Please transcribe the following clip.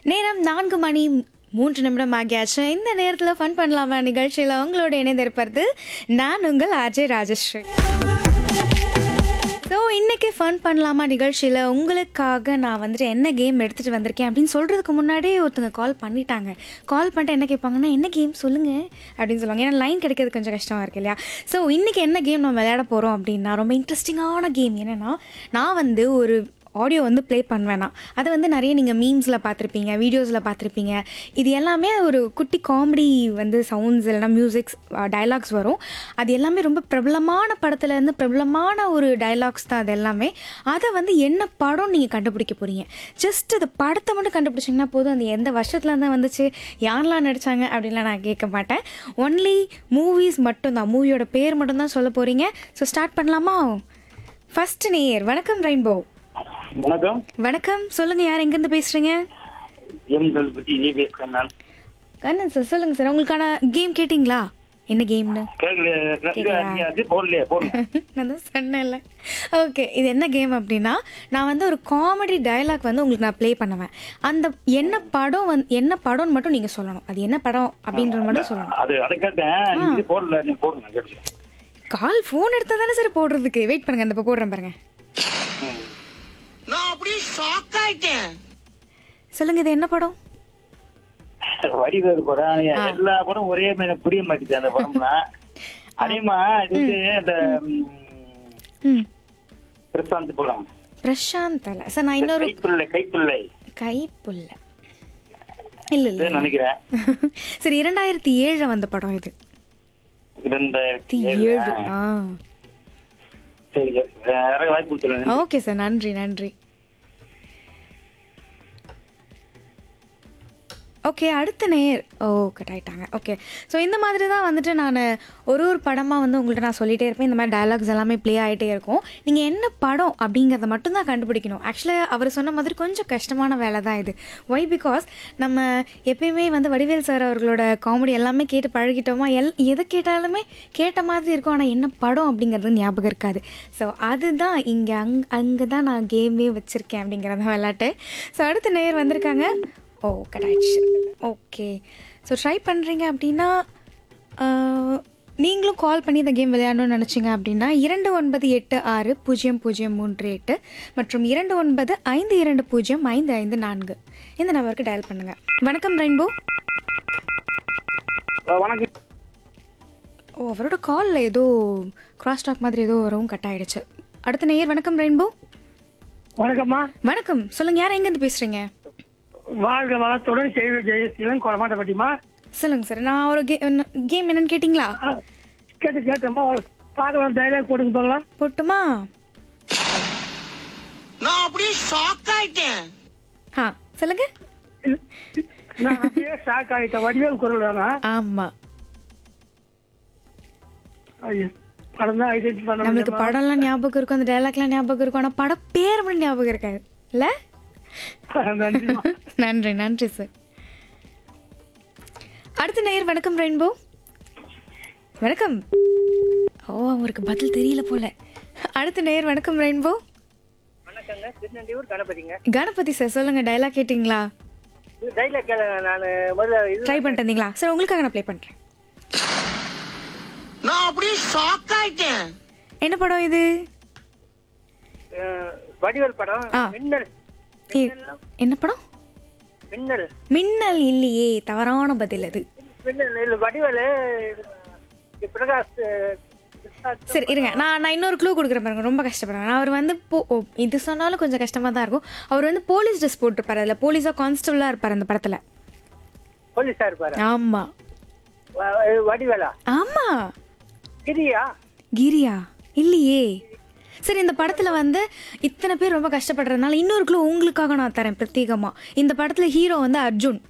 நேரம் நான்கு மணி மூன்று நிமிடம் ஆகியாச்சு இந்த நேரத்தில் ஃபன் பண்ணலாமா நிகழ்ச்சியில் உங்களோட இணைந்திருப்பது நான் உங்கள் அஜய் ராஜஸ்ரீ ஸோ இன்றைக்கி ஃபன் பண்ணலாமா நிகழ்ச்சியில் உங்களுக்காக நான் வந்துட்டு என்ன கேம் எடுத்துகிட்டு வந்திருக்கேன் அப்படின்னு சொல்கிறதுக்கு முன்னாடியே ஒருத்தங்க கால் பண்ணிட்டாங்க கால் பண்ணிட்டு என்ன கேட்பாங்கன்னா என்ன கேம் சொல்லுங்கள் அப்படின்னு சொல்லுவாங்க ஏன்னா லைன் கிடைக்கிறது கொஞ்சம் கஷ்டமாக இருக்கு இல்லையா ஸோ இன்றைக்கி என்ன கேம் நம்ம விளையாட போகிறோம் அப்படின்னா ரொம்ப இன்ட்ரெஸ்டிங்கான கேம் என்னென்னா நான் வந்து ஒரு ஆடியோ வந்து ப்ளே பண்ணுவேன் நான் அதை வந்து நிறைய நீங்கள் மீம்ஸில் பார்த்துருப்பீங்க வீடியோஸில் பார்த்துருப்பீங்க இது எல்லாமே ஒரு குட்டி காமெடி வந்து சவுண்ட்ஸ் இல்லைனா மியூசிக்ஸ் டயலாக்ஸ் வரும் அது எல்லாமே ரொம்ப பிரபலமான படத்துலேருந்து பிரபலமான ஒரு டயலாக்ஸ் தான் அது எல்லாமே அதை வந்து என்ன படம் நீங்கள் கண்டுபிடிக்க போகிறீங்க ஜஸ்ட் அது படத்தை மட்டும் கண்டுபிடிச்சிங்கன்னா போதும் அது எந்த வருஷத்துல தான் வந்துச்சு யாரெல்லாம் நடித்தாங்க அப்படின்லாம் நான் கேட்க மாட்டேன் ஒன்லி மூவிஸ் மட்டும்தான் மூவியோட பேர் மட்டும்தான் சொல்ல போகிறீங்க ஸோ ஸ்டார்ட் பண்ணலாமா ஃபர்ஸ்ட் நேயர் வணக்கம் ரெயின்போ வணக்கம் வணக்கம் சொல்லுங்க யார் எங்கேருந்து பேசுறீங்க எம் தளபதி நீ பேசுறேன் நான் கண்ணன் சார் சொல்லுங்க சார் உங்களுக்கான கேம் கேட்டிங்களா என்ன கேம்னு கேட்கல அது போடலையே போடல நான் தான் சொன்னேன்ல ஓகே இது என்ன கேம் அப்படின்னா நான் வந்து ஒரு காமெடி டயலாக் வந்து உங்களுக்கு நான் ப்ளே பண்ணுவேன் அந்த என்ன படம் வந்து என்ன படம்னு மட்டும் நீங்கள் சொல்லணும் அது என்ன படம் அப்படின்றது மட்டும் சொல்லணும் அது அதை கேட்டேன் நீ இது போடல நீ போடுங்க கேட்டு கால் ஃபோன் எடுத்தால் தானே சார் போடுறதுக்கு வெயிட் பண்ணுங்க அந்த இப்போ போடுறேன் பாருங்க நான் அப்படியே ஷாக் ஆயிட்டேன் சொல்லுங்க இது என்ன படம் வடிவேறு படம் எல்லா படம் ஒரே மாதிரி எனக்கு புரிய மாட்டேங்குது அந்த படம்லாம் அதேமா இது வந்து அந்த ம், ம் பிரசாந்த் படம் பிரசாந்த் அல்ல சார் நான் இன்னொரு கைப்பிள்ளை கைப்பிள்ளை கைப்புள்ள இல்லை இல்லை இதுன்னு நினைக்கிறேன் சரி இரண்டாயிரத்தி ஏழில் வந்த படம் இது இரண்டாயிரத்தி ஏழு ஏழு. ஆ சரி வேற வாய்ப்பு கொடுத்துருங்க ஓகே சார் நன்றி நன்றி ஓகே அடுத்த நேர் ஓ கட் ஆயிட்டாங்க ஓகே ஸோ இந்த மாதிரி தான் வந்துட்டு நான் ஒரு ஒரு படமாக வந்து உங்கள்கிட்ட நான் சொல்லிகிட்டே இருப்பேன் இந்த மாதிரி டயலாக்ஸ் எல்லாமே ப்ளே ஆகிட்டே இருக்கும் நீங்கள் என்ன படம் அப்படிங்கிறத மட்டும்தான் கண்டுபிடிக்கணும் ஆக்சுவலாக அவர் சொன்ன மாதிரி கொஞ்சம் கஷ்டமான வேலை தான் இது ஒய் பிகாஸ் நம்ம எப்பயுமே வந்து வடிவேல் சார் அவர்களோட காமெடி எல்லாமே கேட்டு பழகிட்டோமா எல் எதை கேட்டாலுமே கேட்ட மாதிரி இருக்கும் ஆனால் என்ன படம் அப்படிங்கிறது ஞாபகம் இருக்காது ஸோ அதுதான் இங்கே அங் அங்கே தான் நான் கேமே வச்சுருக்கேன் அப்படிங்கிறத விளையாட்டு ஸோ அடுத்த நேர் வந்திருக்காங்க ஓ கடாயிடுச்சு ஓகே ஸோ ட்ரை பண்ணுறீங்க அப்படின்னா ஆஹ், நீங்களும் கால் பண்ணி இந்த கேம் விளையாடணும்னு நினச்சிங்க அப்படின்னா இரண்டு ஒன்பது எட்டு ஆறு பூஜ்ஜியம் பூஜ்ஜியம் மூன்று எட்டு மற்றும் இரண்டு ஒன்பது ஐந்து இரண்டு பூஜ்ஜியம் ஐந்து ஐந்து நான்கு இந்த நம்பருக்கு டயல் பண்ணுங்கள் வணக்கம் ரெயின்போ வணக்கம் ஓ அவரோட காலில் ஏதோ கிராஸ் டாக் மாதிரி ஏதோ வரவும் கட் ஆயிடுச்சு அடுத்த நேயர் வணக்கம் ரெயின்போ வணக்கம்மா வணக்கம் சொல்லுங்கள் யார் எங்கேருந்து பேசுகிறீங்க வாழ்க வளத்துடன் செய்தி ஜெயசீலன் கொடமாட்டப்பட்டிமா சொல்லுங்க சார் நான் ஒரு கே கேம் என்னன்னு கேட்டிங்களா கேட்டு கேட்டம்மா பார்க்கலாம் டைலாக் போட்டுங்க பார்க்கலாம் போட்டுமா நான் அப்படியே ஷாக் ஆயிட்டேன் ஆ சொல்லுங்க நான் அப்படியே ஷாக் ஆகிட்டேன் வடிவேல் குரல் தானா ஆமாம் ஐயோ படம் தான் ஐடென்டி பண்ண நம்மளுக்கு படம்லாம் ஞாபகம் இருக்கும் அந்த டைலாக்லாம் ஞாபகம் இருக்கும் ஆனால் படம் பேர் மட்டும் ஞாபகம் இருக்காது இல்லை நன்றிம்மா நன்றி நன்றி சார் அடுத்த நேயர் வணக்கம் ரெயின்போ வணக்கம் ஓ அவருக்கு பதில் தெரியல போல அடுத்த நேயர் வணக்கம் ரெயின்போ வணக்கங்க திருநெல்வேலூர் கணபதிங்க கணபதி சார் சொல்லுங்க டைலாக் கேட்டிங்களா இது டைலாக் கேளுங்க நான் முதல்ல இது ட்ரை பண்ணிட்டு இருந்தீங்களா சார் உங்களுக்காக நான் ப்ளே பண்ணுறேன் நான் அப்படியே ஷாக் ஆயிட்டேன் என்ன படம் இது அஹ், வடிவேல் படம் ஆ. மின்னல் ஏ, என்ன படம் மின்னல் மின்னல் இல்லையே தவறான பதில் அது மின்னல் இல்ல வடிவேலு இது பிரகாஷ் அஹ், பிரசாத் சரி இருங்க நான் நான் இன்னொரு க்ளூ கொடுக்குறேன் பாருங்க ரொம்ப கஷ்டப்படுறேன் அவர் வந்து போ ஓ, இது சொன்னாலும் கொஞ்சம் கஷ்டமாக தான் இருக்கும் அவர் வந்து போலீஸ் ட்ரெஸ் போட்டிருப்பாரு அதில் போலீஸாக கான்ஸ்டபிளாக இருப்பார் அந்த படத்தில் போலீஸா இருப்பாரு ஆமாம் வ- வடிவேலா ஆமாம் கிரியா கிரியா இல்லையே சரி இந்த படத்தில் வந்து இத்தனை பேர் ரொம்ப கஷ்டப்படுறதுனால இன்னொரு க்ளூ உங்களுக்காக நான் தரேன் பிரத்யேகமாக இந்த படத்தில் ஹீரோ வந்து அர்ஜுன்